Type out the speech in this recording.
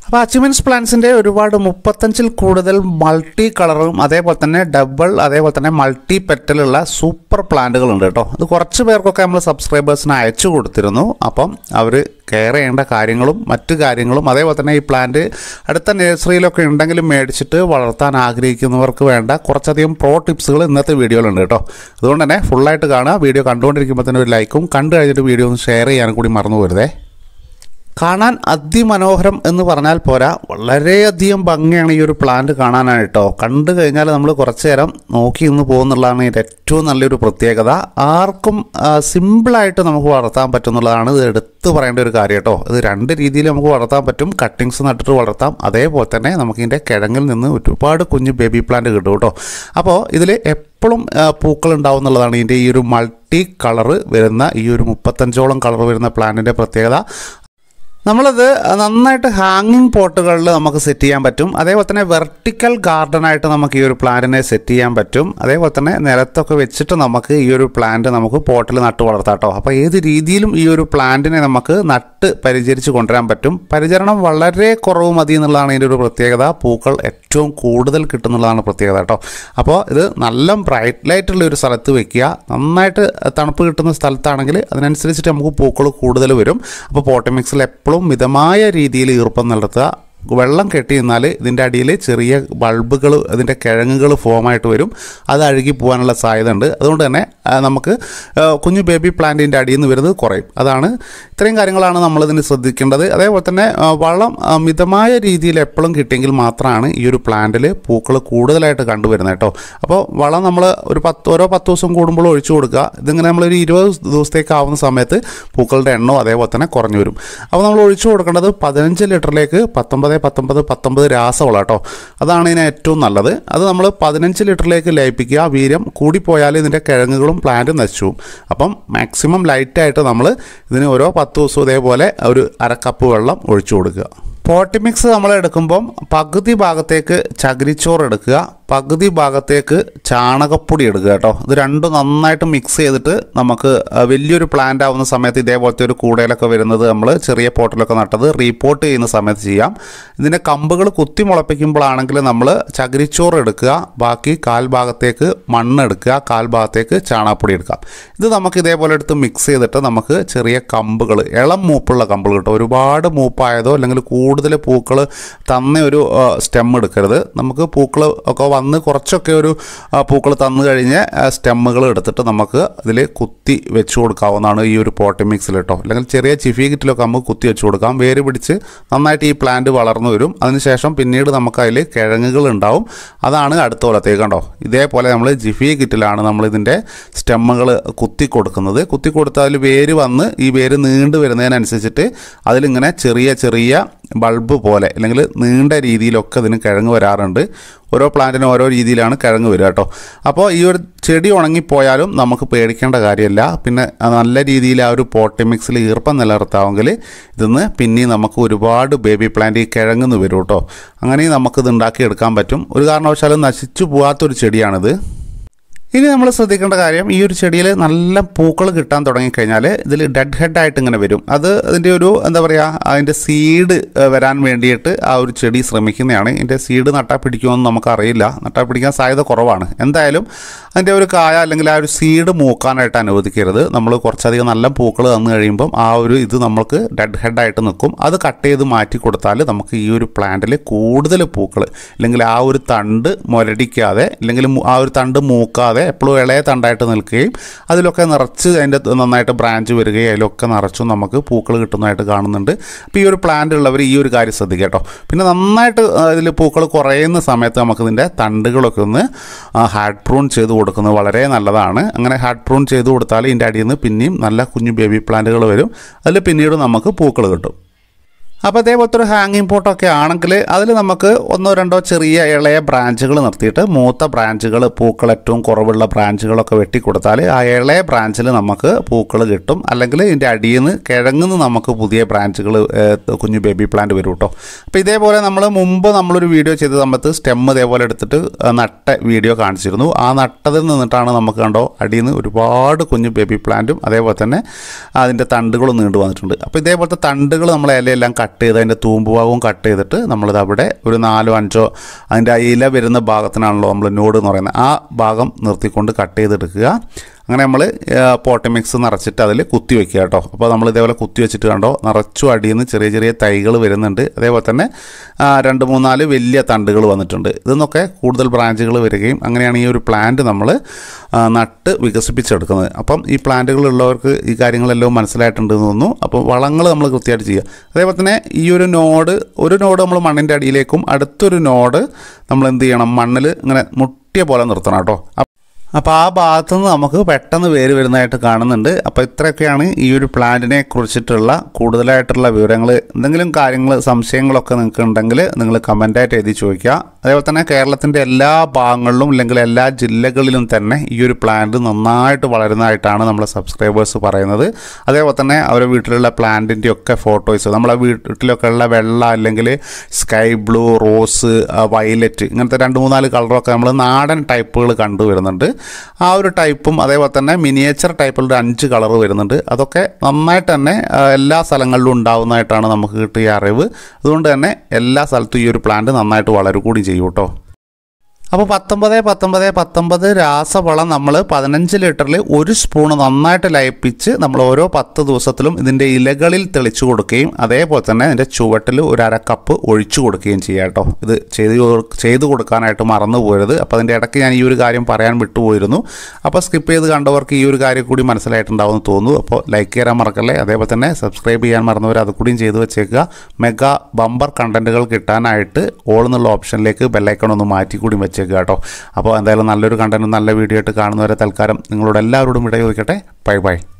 അപ്പോൾ അച്ചുമൻസ് പ്ലാന്റ്സിൻ്റെ ഒരുപാട് മുപ്പത്തഞ്ചിൽ കൂടുതൽ മൾട്ടി കളറും അതേപോലെ തന്നെ ഡബിൾ അതേപോലെ തന്നെ മൾട്ടി പെറ്റലുള്ള സൂപ്പർ പ്ലാന്റുകളുണ്ട് കേട്ടോ ഇത് കുറച്ച് പേർക്കൊക്കെ നമ്മൾ സബ്സ്ക്രൈബേഴ്സിന് അയച്ചു കൊടുത്തിരുന്നു അപ്പം അവർ കെയർ ചെയ്യേണ്ട കാര്യങ്ങളും മറ്റു കാര്യങ്ങളും അതേപോലെ തന്നെ ഈ പ്ലാന്റ് അടുത്ത നഴ്സറിയിലൊക്കെ ഉണ്ടെങ്കിലും മേടിച്ചിട്ട് വളർത്താൻ ആഗ്രഹിക്കുന്നവർക്ക് വേണ്ട കുറച്ചധികം പ്രോ ടിപ്സുകൾ ഇന്നത്തെ വീഡിയോയിലുണ്ട് കേട്ടോ അതുകൊണ്ട് തന്നെ ഫുള്ളായിട്ട് കാണുക വീഡിയോ കണ്ടുകൊണ്ടിരിക്കുമ്പോൾ തന്നെ ഒരു ലൈക്കും കണ്ടു കഴിഞ്ഞിട്ട് വീഡിയോ ഒന്ന് ഷെയർ ചെയ്യാനും കൂടി മറന്നു പോരുതേ കാണാൻ അതിമനോഹരം എന്ന് പറഞ്ഞാൽ പോരാ വളരെയധികം ഭംഗിയാണ് ഈ ഒരു പ്ലാന്റ് കാണാനായിട്ടോ കണ്ടു കഴിഞ്ഞാൽ നമ്മൾ കുറച്ച് നേരം നോക്കി നിന്ന് പോകുന്നുള്ളതാണ് ഇതിൻ്റെ ഏറ്റവും നല്ലൊരു പ്രത്യേകത ആർക്കും ആ, സിമ്പിളായിട്ട് നമുക്ക് വളർത്താൻ പറ്റുന്നുള്ളതാണ് ഇത് എടുത്തു പറയേണ്ട ഒരു കാര്യം കേട്ടോ ഇത് രണ്ട് രീതിയിൽ നമുക്ക് വളർത്താൻ പറ്റും കട്ടിങ്സ് നട്ടിട്ട് വളർത്താം അതേപോലെ തന്നെ നമുക്ക് ഇതിൻ്റെ കിഴങ്ങിൽ നിന്ന് ഒരുപാട് കുഞ്ഞ് ബേബി പ്ലാന്റ് കിട്ടും കേട്ടോ അപ്പോൾ ഇതിൽ എപ്പോഴും പൂക്കൾ ഉണ്ടാവും എന്നുള്ളതാണ് ഇതിൻ്റെ ഈ ഒരു മൾട്ടി കളറ് വരുന്ന ഈ ഒരു മുപ്പത്തഞ്ചോളം കളർ വരുന്ന പ്ലാന്റിൻ്റെ പ്രത്യേകത നമ്മളത് നന്നായിട്ട് ഹാങ്ങിങ് പോട്ടുകളിൽ നമുക്ക് സെറ്റ് ചെയ്യാൻ പറ്റും അതേപോലെ തന്നെ വെർട്ടിക്കൽ ഗാർഡനായിട്ട് നമുക്ക് ഈ ഒരു പ്ലാന്റിനെ സെറ്റ് ചെയ്യാൻ പറ്റും അതേപോലെ തന്നെ നിലത്തൊക്കെ വെച്ചിട്ട് നമുക്ക് ഈ ഒരു പ്ലാന്റ് നമുക്ക് പോട്ടിൽ നട്ട് വളർത്താം കേട്ടോ അപ്പോൾ ഏത് രീതിയിലും ഈ ഒരു പ്ലാന്റിനെ നമുക്ക് നട്ട് പരിചരിച്ച് കൊണ്ടുവരാൻ പറ്റും പരിചരണം വളരെ കുറവ് മതി എന്നുള്ളതാണ് ഇതിൻ്റെ ഒരു പ്രത്യേകത പൂക്കൾ ഏറ്റവും കൂടുതൽ കിട്ടുന്നുള്ളതാണ് പ്രത്യേകത കേട്ടോ അപ്പോൾ ഇത് നല്ല ബ്രൈറ്റ് ലൈറ്റുള്ള ഒരു സ്ഥലത്ത് വെക്കുക നന്നായിട്ട് തണുപ്പ് കിട്ടുന്ന സ്ഥലത്താണെങ്കിൽ അതിനനുസരിച്ചിട്ട് നമുക്ക് പൂക്കൾ കൂടുതൽ വരും അപ്പോൾ പോട്ടമിക്സിൽ എപ്പോഴും മിതമായ രീതിയിൽ ഈർപ്പം നടത്തുക വെള്ളം കെട്ടി നിന്നാൽ ഇതിൻ്റെ അടിയിൽ ചെറിയ ബൾബുകൾ ഇതിൻ്റെ കിഴങ്ങുകൾ ഫോമായിട്ട് വരും അത് അഴുകി പോകാനുള്ള സാധ്യത ഉണ്ട് അതുകൊണ്ട് തന്നെ ആ, നമുക്ക് ആ, കുഞ്ഞു ബേബി പ്ലാന്റിൻ്റെ അടിയിൽ നിന്ന് വരുന്നത് കുറയും അതാണ് ഇത്രയും കാര്യങ്ങളാണ് നമ്മളിതിന് ശ്രദ്ധിക്കേണ്ടത് അതേപോലെ തന്നെ ആ, വളം ആ, മിതമായ രീതിയിൽ എപ്പോഴും കിട്ടിയെങ്കിൽ മാത്രമാണ് ഈ ഒരു പ്ലാന്റിൽ പൂക്കൾ കൂടുതലായിട്ട് കണ്ടുവരുന്നത് കേട്ടോ അപ്പോൾ വളം നമ്മൾ ഒരു പത്ത് ഓരോ പത്ത് ദിവസം കൂടുമ്പോൾ ഒഴിച്ചു കൊടുക്കുക ഇതിങ്ങനെ നമ്മളൊരു ഇരുപത് ദിവസത്തേക്ക് ആവുന്ന സമയത്ത് പൂക്കളുടെ എണ്ണവും അതേപോലെ തന്നെ കുറഞ്ഞു വരും അപ്പോൾ നമ്മൾ ഒഴിച്ചു കൊടുക്കേണ്ടത് പതിനഞ്ച് ലിറ്ററിലേക്ക് പത്തൊമ്പത് പത്തൊമ്പത് പത്തൊമ്പത് രാസവളം കേട്ടോ അതാണ് ഇതിന് ഏറ്റവും നല്ലത് അത് നമ്മൾ പതിനഞ്ച് ലിറ്ററിലേക്ക് ലയിപ്പിക്കുക വീര്യം കൂടിപ്പോയാൽ ഇതിൻ്റെ കിഴങ്ങുകളും പ്ലാന്റും നശിച്ചു പോകും. അപ്പം മാക്സിമം ലൈറ്റായിട്ട് നമ്മൾ ഇതിന് ഓരോ പത്ത് ദിവസവും ഇതേപോലെ ഒരു അര കപ്പ് വെള്ളം ഒഴിച്ചു കൊടുക്കുക പോട്ടിമിക്സ് നമ്മൾ എടുക്കുമ്പം പകുതി ഭാഗത്തേക്ക് ചകിരിച്ചോറ് എടുക്കുക പകുതി ഭാഗത്തേക്ക് ചാണകപ്പൊടി എടുക്കുക കേട്ടോ ഇത് രണ്ടും നന്നായിട്ട് മിക്സ് ചെയ്തിട്ട് നമുക്ക് ആ, വലിയൊരു പ്ലാന്റ് ആവുന്ന സമയത്ത് ഇതേപോലത്തെ ഒരു കൂടയിലൊക്കെ വരുന്നത് നമ്മൾ ചെറിയ പോട്ടിലൊക്കെ നട്ടത് റീപോർട്ട് ചെയ്യുന്ന സമയത്ത് ചെയ്യാം ഇതിൻ്റെ കമ്പുകൾ കുത്തി മുളപ്പിക്കുമ്പോഴാണെങ്കിൽ നമ്മൾ ചകിരിച്ചോറ് എടുക്കുക ബാക്കി കാൽ ഭാഗത്തേക്ക് മണ്ണ് എടുക്കുക കാൽ ഭാഗത്തേക്ക് ചാണകപ്പൊടി എടുക്കാം ഇത് നമുക്ക് ഇതേപോലെ എടുത്ത് മിക്സ് ചെയ്തിട്ട് നമുക്ക് ചെറിയ കമ്പുകൾ ഇളം മൂപ്പുള്ള കമ്പുകൾ കിട്ടും ഒരുപാട് മൂപ്പായതോ അല്ലെങ്കിൽ കൂടുതൽ പൂക്കൾ തന്ന ഒരു സ്റ്റെം എടുക്കരുത് നമുക്ക് പൂക്കൾ ഒക്കെ വന്ന് കുറച്ചൊക്കെ ഒരു പൂക്കൾ തന്നു കഴിഞ്ഞ് സ്റ്റെമ്മുകൾ എടുത്തിട്ട് നമുക്ക് ഇതിൽ കുത്തി വെച്ച് കൊടുക്കാവുന്നതാണ് ഈ ഒരു പോട്ടി മിക്സിൽ കേട്ടോ അല്ലെങ്കിൽ ചെറിയ ചിഫി കിറ്റിലൊക്കെ നമുക്ക് കുത്തി വെച്ച് കൊടുക്കാം വേര് പിടിച്ച് നന്നായിട്ട് ഈ പ്ലാന്റ് വളർന്നു വരും അതിനുശേഷം പിന്നീട് നമുക്ക് അതിൽ കിഴങ്ങുകൾ ഉണ്ടാവും അതാണ് അടുത്ത കൊല്ലത്തേക്ക് കണ്ടോ ഇതേപോലെ നമ്മൾ ജിഫി കിറ്റിലാണ് നമ്മൾ ഇതിൻ്റെ സ്റ്റെമ്മുകൾ കുത്തി കൊടുക്കുന്നത് കുത്തി കൊടുത്താൽ അതിൽ വേര് വന്ന് ഈ വേര് നീണ്ടു വരുന്നതിനനുസരിച്ചിട്ട് അതിലിങ്ങനെ ചെറിയ ചെറിയ ബൾബ് പോലെ അല്ലെങ്കിൽ നീണ്ട രീതിയിലൊക്കെ ഇതിന് കിഴങ്ങ് വരാറുണ്ട് ഓരോ പ്ലാന്റിനും ഓരോ രീതിയിലാണ് കിഴങ്ങ് വരിക കേട്ടോ അപ്പോൾ ഈ ഒരു ചെടി ഉണങ്ങിപ്പോയാലും നമുക്ക് പേടിക്കേണ്ട കാര്യമില്ല പിന്നെ നല്ല രീതിയിൽ ആ ഒരു പോട്ടി മിക്സിൽ ഈർപ്പം നിലനിർത്താമെങ്കിൽ ഇതിന്ന് പിന്നെയും നമുക്ക് ഒരുപാട് ബേബി പ്ലാന്റ് ഈ കിഴങ്ങുന്ന് വരും കേട്ടോ അങ്ങനെ നമുക്കിത് ഉണ്ടാക്കിയെടുക്കാൻ പറ്റും ഒരു കാരണവശാലും നശിച്ചു പോകാത്തൊരു ചെടിയാണിത് ഇനി നമ്മൾ ശ്രദ്ധിക്കേണ്ട കാര്യം ഈ ഒരു ചെടിയിൽ നല്ല പൂക്കൾ കിട്ടാൻ തുടങ്ങിക്കഴിഞ്ഞാൽ ഇതിൽ ഡെഡ് ഹെഡ് ആയിട്ട് ഇങ്ങനെ വരും അത് അതിൻ്റെ ഒരു എന്താ പറയുക അതിൻ്റെ സീഡ് വരാൻ വേണ്ടിയിട്ട് ആ ഒരു ചെടി ശ്രമിക്കുന്നതാണ് ഇതിൻ്റെ സീഡ് നട്ടാൽ പിടിക്കുമെന്ന് നമുക്കറിയില്ല നട്ടാൽ പിടിക്കാൻ സാധ്യത കുറവാണ് എന്തായാലും അതിൻ്റെ ഒരു കായ അല്ലെങ്കിൽ ആ ഒരു സീഡ് മൂക്കാനായിട്ട് അനുവദിക്കരുത് നമ്മൾ കുറച്ചധികം നല്ല പൂക്കൾ തന്നു കഴിയുമ്പം ആ ഒരു ഇത് നമുക്ക് ഡെഡ് ഹെഡായിട്ട് നിൽക്കും അത് കട്ട് ചെയ്ത് മാറ്റി കൊടുത്താൽ നമുക്ക് ഈ ഒരു പ്ലാന്റിൽ കൂടുതൽ പൂക്കൾ അല്ലെങ്കിൽ ആ ഒരു തണ്ട് മുരടിക്കാതെ അല്ലെങ്കിൽ മു- ആ ഒരു തണ്ട് മൂക്കാതെ എപ്പോഴും ഇളയ തണ്ടായിട്ട് നിൽക്കുകയും അതിലൊക്കെ നിറച്ച് അതിൻ്റെ നന്നായിട്ട് ബ്രാഞ്ച് വരികയും അതിലൊക്കെ നിറച്ചും നമുക്ക് പൂക്കൾ കിട്ടുന്നതായിട്ട് കാണുന്നുണ്ട് അപ്പോൾ ഈ ഒരു പ്ലാന്റ് ഉള്ളവർ ഈ ഒരു കാര്യം ശ്രദ്ധിക്കുക കേട്ടോ പിന്നെ നന്നായിട്ട് ഇതിൽ പൂക്കൾ കുറയുന്ന സമയത്ത് നമുക്ക് ഇതിൻ്റെ തണ്ടുകളൊക്കെ ഒന്ന് ഹാഡ് പ്രൂൺ ചെയ്ത് കൊടുക്കുന്നത് വളരെ നല്ലതാണ് അങ്ങനെ ഹാഡ് പ്രൂൺ ചെയ്ത് കൊടുത്താൽ ഇതിൻ്റെ അടിയിൽ നിന്ന് പിന്നെയും നല്ല കുഞ്ഞു ബേബി പ്ലാന്റുകൾ വരും അതിൽ പിന്നീട് നമുക്ക് പൂക്കൾ കിട്ടും അപ്പോൾ അതേപോലത്തെ ഒരു ഹാങ്ങിങ് പോട്ടൊക്കെ ആണെങ്കിൽ അതിൽ നമുക്ക് ഒന്നോ രണ്ടോ ചെറിയ ഇളയ ബ്രാഞ്ചുകൾ നിർത്തിയിട്ട് മൂത്ത ബ്രാഞ്ചുകൾ പൂക്കൾ ഏറ്റവും കുറവുള്ള ബ്രാഞ്ചുകളൊക്കെ വെട്ടിക്കൊടുത്താൽ ആ ഇളയ ബ്രാഞ്ചിൽ നമുക്ക് പൂക്കൾ കിട്ടും അല്ലെങ്കിൽ ഇതിൻ്റെ അടിയിൽ നിന്ന് കിഴങ്ങുന്ന് നമുക്ക് പുതിയ ബ്രാഞ്ചുകൾ കുഞ്ഞു ബേബി പ്ലാന്റ് വരും കേട്ടോ അപ്പോൾ ഇതേപോലെ നമ്മൾ മുമ്പ് നമ്മളൊരു വീഡിയോ ചെയ്ത സമയത്ത് സ്റ്റെം ഇതേപോലെ എടുത്തിട്ട് ആ, നട്ട വീഡിയോ കാണിച്ചിരുന്നു ആ നട്ടതിൽ നിന്നിട്ടാണ് നമുക്ക് കണ്ടോ അടിയിൽ നിന്ന് ഒരുപാട് കുഞ്ഞു ബേബി പ്ലാന്റും അതേപോലെ തന്നെ അതിൻ്റെ തണ്ടുകളും നീണ്ടു വന്നിട്ടുണ്ട് അപ്പോൾ ഇതേപോലത്തെ തണ്ടുകൾ നമ്മൾ ഇലയെല്ലാം കട്ട് കട്ട് ചെയ്ത് അതിൻ്റെ തൂമ്പ് ഭാഗവും കട്ട് ചെയ്തിട്ട് നമ്മളിത് അവിടെ ഒരു നാലോ അഞ്ചോ അതിൻ്റെ ആ ഇല വരുന്ന ഭാഗത്തിനാണല്ലോ നമ്മൾ നോഡ് എന്ന് പറയുന്നത് ആ ഭാഗം നിർത്തിക്കൊണ്ട് കട്ട് ചെയ്തെടുക്കുക അങ്ങനെ നമ്മൾ പോട്ടി മിക്സ് നിറച്ചിട്ട് അതിൽ കുത്തി വെക്കുക കേട്ടോ അപ്പോൾ നമ്മൾ ഇതേപോലെ കുത്തി വെച്ചിട്ട് കണ്ടോ നിറച്ചും അടിയിൽ നിന്ന് ചെറിയ ചെറിയ തൈകൾ വരുന്നുണ്ട് അതേപോലെ തന്നെ ആ, രണ്ട് മൂന്നാല് വലിയ തണ്ടുകൾ വന്നിട്ടുണ്ട് ഇതെന്നൊക്കെ കൂടുതൽ ബ്രാഞ്ചുകൾ വരികയും അങ്ങനെയാണ് ഈ ഒരു പ്ലാന്റ് നമ്മൾ ആ, നട്ട് വികസിപ്പിച്ചെടുക്കുന്നത് അപ്പം ഈ പ്ലാന്റുകൾ ഉള്ളവർക്ക് ഈ കാര്യങ്ങളെല്ലാം മനസ്സിലായിട്ടുണ്ട് എന്ന് തോന്നുന്നു അപ്പോൾ വളങ്ങൾ നമ്മൾ കൃത്യമായിട്ട് ചെയ്യുക അതേപോലെ തന്നെ ഈ ഒരു നോഡ് ഒരു നോഡ് നമ്മൾ മണ്ണിൻ്റെ അടിയിലേക്കും അടുത്തൊരു നോഡ് നമ്മൾ എന്ത് ചെയ്യണം മണ്ണിൽ ഇങ്ങനെ മുട്ടിയ പോലെ നിർത്തണം കേട്ടോ അപ്പോൾ ആ ഭാഗത്തു നിന്ന് നമുക്ക് പെട്ടെന്ന് വേര് വരുന്നതായിട്ട് കാണുന്നുണ്ട് അപ്പോൾ ഇത്രയൊക്കെയാണ് ഈ ഒരു പ്ലാന്റിനെ കുറിച്ചിട്ടുള്ള കൂടുതലായിട്ടുള്ള വിവരങ്ങൾ എന്തെങ്കിലും കാര്യങ്ങൾ സംശയങ്ങളൊക്കെ നിങ്ങൾക്ക് ഉണ്ടെങ്കിൽ നിങ്ങൾ കമൻ്റായിട്ട് എഴുതി ചോദിക്കുക അതേപോലെ തന്നെ കേരളത്തിൻ്റെ എല്ലാ ഭാഗങ്ങളിലും അല്ലെങ്കിൽ എല്ലാ ജില്ലകളിലും തന്നെ ഈ ഒരു പ്ലാന്റ് നന്നായിട്ട് വളരുന്നതായിട്ടാണ് നമ്മളെ സബ്സ്ക്രൈബേഴ്സ് പറയുന്നത് അതേപോലെ തന്നെ അവരുടെ വീട്ടിലുള്ള പ്ലാന്റിൻ്റെ ഒക്കെ ഫോട്ടോസ് നമ്മളെ വീട്ടിലൊക്കെ ഉള്ള വെള്ള അല്ലെങ്കിൽ സ്കൈ ബ്ലൂ റോസ് വയലറ്റ് ഇങ്ങനത്തെ രണ്ട് മൂന്നാല് കളറൊക്കെ നമ്മൾ നാടൻ ടൈപ്പുകൾ കണ്ടുവരുന്നുണ്ട് ആ ഒരു ടൈപ്പും അതേപോലെ തന്നെ മിനിയേച്ചർ ടൈപ്പിൽ ഒരു അഞ്ച് കളർ വരുന്നുണ്ട് അതൊക്കെ നന്നായിട്ട് തന്നെ ആ, എല്ലാ സ്ഥലങ്ങളിലും ഉണ്ടാവുന്നതായിട്ടാണ് നമുക്ക് കിട്ടിയ അറിവ് അതുകൊണ്ട് തന്നെ എല്ലാ സ്ഥലത്തും ഈ ഒരു പ്ലാന്റ് നന്നായിട്ട് വളരും കൂടി ചെയ്യും കേട്ടോ അപ്പോൾ പത്തൊമ്പത് പത്തൊമ്പത് പത്തൊമ്പത് രാസവളം നമ്മൾ പതിനഞ്ച് ലിറ്ററിൽ ഒരു സ്പൂൺ നന്നായിട്ട് ലയിപ്പിച്ച് നമ്മൾ ഓരോ പത്ത് ദിവസത്തിലും ഇതിൻ്റെ ഇലകളിൽ തെളിച്ചു കൊടുക്കുകയും അതേപോലെ തന്നെ ഇതിൻ്റെ ചുവട്ടിൽ ഒരു അര കപ്പ് ഒഴിച്ചു കൊടുക്കുകയും ചെയ്യാം കേട്ടോ ഇത് ചെയ്ത് കൊടു- ചെയ്തു കൊടുക്കാനായിട്ട് മറന്നു പോരുത് അപ്പോൾ അതിൻ്റെ ഇടയ്ക്ക് ഞാൻ ഈ ഒരു കാര്യം പറയാൻ വിട്ടുപോയിരുന്നു അപ്പോൾ സ്കിപ്പ് ചെയ്ത് കണ്ടവർക്ക് ഈ ഒരു കാര്യം കൂടി മനസ്സിലായിട്ടുണ്ടാവുമെന്ന് തോന്നുന്നു അപ്പോൾ ലൈക്ക് ചെയ്യാൻ മറക്കല്ലേ അതേപോലെ തന്നെ സബ്സ്ക്രൈബ് ചെയ്യാൻ മറന്നവർ അത് കൂടിയും ചെയ്തു വെച്ചേക്കുക മെഗാ ബമ്പർ കണ്ടന്റുകൾ കിട്ടാനായിട്ട് ഓൾ എന്നുള്ള ഓപ്ഷനിലേക്ക് ബെല്ലൈക്കൺ ഒന്ന് മാറ്റി കൂടി വെച്ചേക്കുക കേട്ടോ അപ്പോൾ എന്തായാലും നല്ലൊരു കണ്ടന്റ് നല്ല വീഡിയോ ആയിട്ട് കാണുന്നവരെ തൽക്കാലം നിങ്ങളോട് എല്ലാവരോടും ഇട ചോദിക്കട്ടെ ബൈ ബൈ